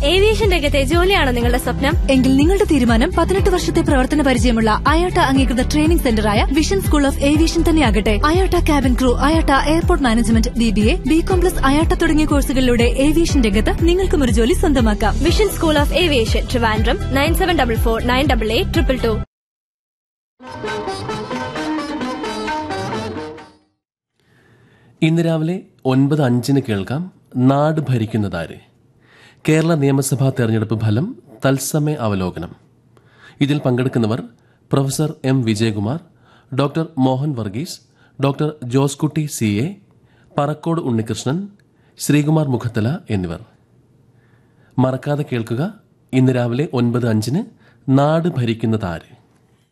aviation രംഗത്തെ ജോലിയാണോ നിങ്ങളുടെ സ്വപ്നം എങ്കിൽ നിങ്ങളുടെ തീരുമാനം പതിനെട്ട് വർഷത്തെ പ്രവർത്തന പരിചയമുള്ള അയോട്ട അംഗീകൃത ട്രെയിനിംഗ് സെന്ററായ വിഷൻ സ്കൂൾ ഓഫ് ഏവിയേഷൻ തന്നെയാകട്ടെ IATA cabin crew IATA airport management B B A B കോംപ്ലസ് അയോട്ട തുടങ്ങിയ കോഴ്സുകളിലൂടെ ഏവിയേഷൻ രംഗത്ത് നിങ്ങൾക്കും ഒരു ജോലി സ്വന്തമാക്കാം vision school of aviation Trivandrum nine seven double four nine double eight triple two ഇന്ന് രാവിലെ ഒൻപത് അഞ്ചിന് കേൾക്കാം നാട് ഭരിക്കുന്നതാര് കേരള നിയമസഭാ തെരഞ്ഞെടുപ്പ് ഫലം തത്സമയ അവലോകനം ഇതിൽ പങ്കെടുക്കുന്നവർ professor M Vijayakumar doctor Mohan Varghese doctor Joskutty C A Parakode Unnikrishnan Sreekumar Mukhathala എന്നിവർ മറക്കാതെ കേൾക്കുക ഇന്ന് രാവിലെ ഒൻപത് അഞ്ചിന് നാട് ഭരിക്കുന്നതാര്